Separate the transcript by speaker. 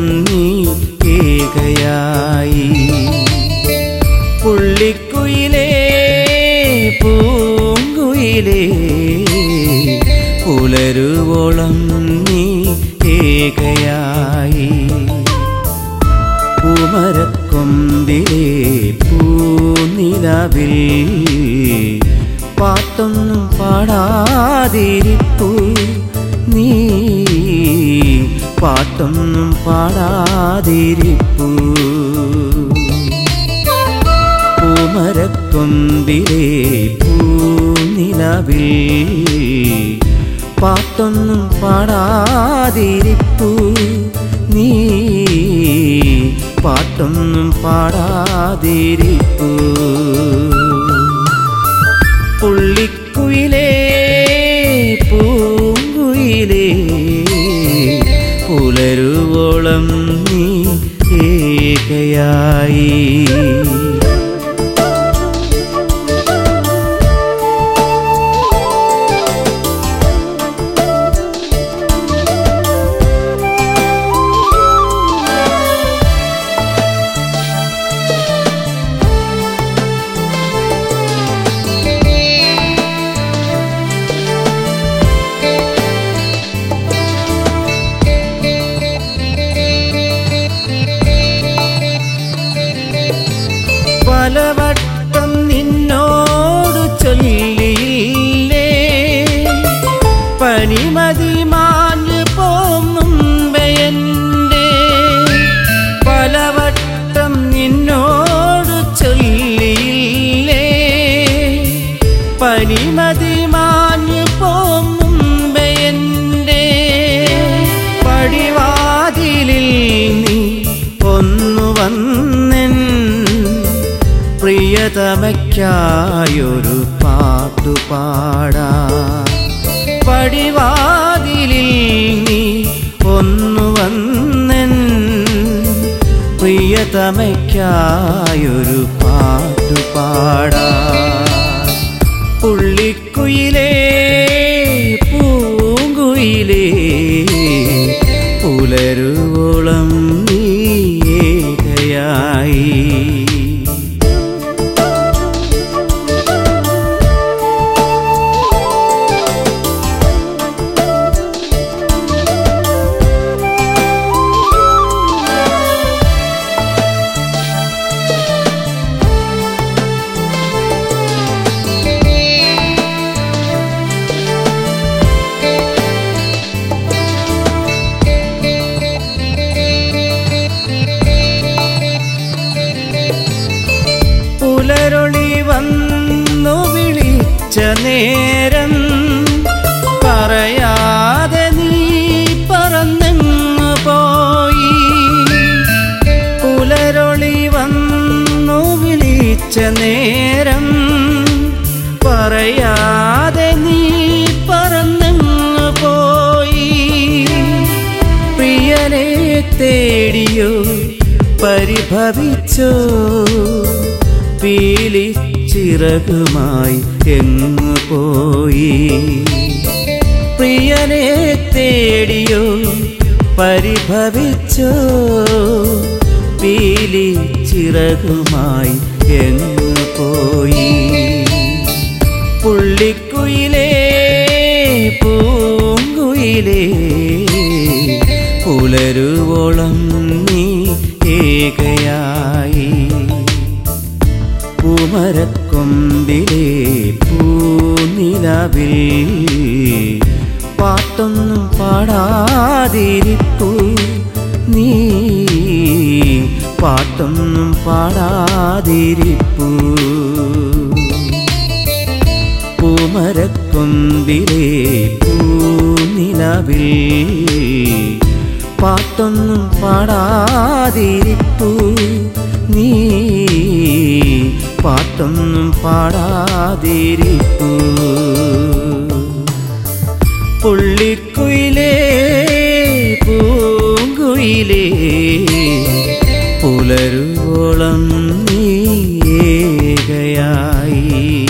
Speaker 1: നീ ഏകയായി പുള്ളിക്കുയിലേ പൂങ്കുയിലേ പുലരുവോളം നീ ഏകയായി ഉമരക്കൊമ്പിലെ പൂനിലവിൽ പാട്ടൊന്നും പാടാതിരിപ്പു നീ പാട്ടൊന്നും പാടാതിരിപ്പു പൂമരക്കൊമ്പിലെ പൂനിലവിൽ പാട്ടൊന്നും പാടാതിരിപ്പു നീ പാട്ടൊന്നും പാടാതിരിപ്പു പുള്ളിക്കുയിലേ പൂങ്കുയിലേ പുലരുവോളം നീ ഏകയായി പലവട്ടം നിന്നോട് ചൊല്ലിയില്ലേ പനിമതി മാഞ്ഞു പോന്നുമ്പെൻ്റെ പലവട്ടം നിന്നോട് ചൊല്ലിയില്ലേ പനിമതി മാഞ്ഞു പോന്നുമ്പെൻ്റെ പടിവാതിലിൽ നീ ഒന്നു വന്നെൻ പ്രിയതമയ്ക്കായൊരു പാട്ടുപാടാ പടിവാതിലിൽ നീ ഒന്നു വന്നെൻ പ്രിയതമയ്ക്കായൊരു പാട്ടുപാടാ പുള്ളിക്കുയിലേ പൂങ്കുയിലേ പുലരുവോളം നീ ഏകയായി പുലരൊളി വന്നു വിളിച്ച നേരം പറയാതെ നീ പറന്നെങ്ങു പോയി പുലരൊളി വന്നു വിളിച്ച നേരം പറയാതെ നീ പറന്നെങ്ങു പോയി പ്രിയനെ തേടിയോ പരിഭവിച്ചോ പീലിച്ചിറകുമായി എങ്ങു പോയി പ്രിയനെ തേടിയോ പരിഭവിച്ചോ പീലിച്ചിറകുമായി എങ്ങു പോയി പുള്ളിക്കുയിലേ പൂങ്കുയിലേ പുലരുവോളം നീ ഏകയായി ഉമരക്കൊമ്പിലെ പൂനിലവിൽ പാട്ടൊന്നും പാടാതിരിപ്പു നീ പാട്ടൊന്നും പാടാതിരിപ്പു പൂമരക്കൊമ്പിലെ പൂനിലവിൽ പാട്ടൊന്നും പാടാതിരിപ്പു നീ പാട്ടൊന്നും പാടാതിരിപ്പു പുള്ളിക്കുയിലേ പൂങ്കുയിലേ പുലരുവോളം നീ ഏകയായി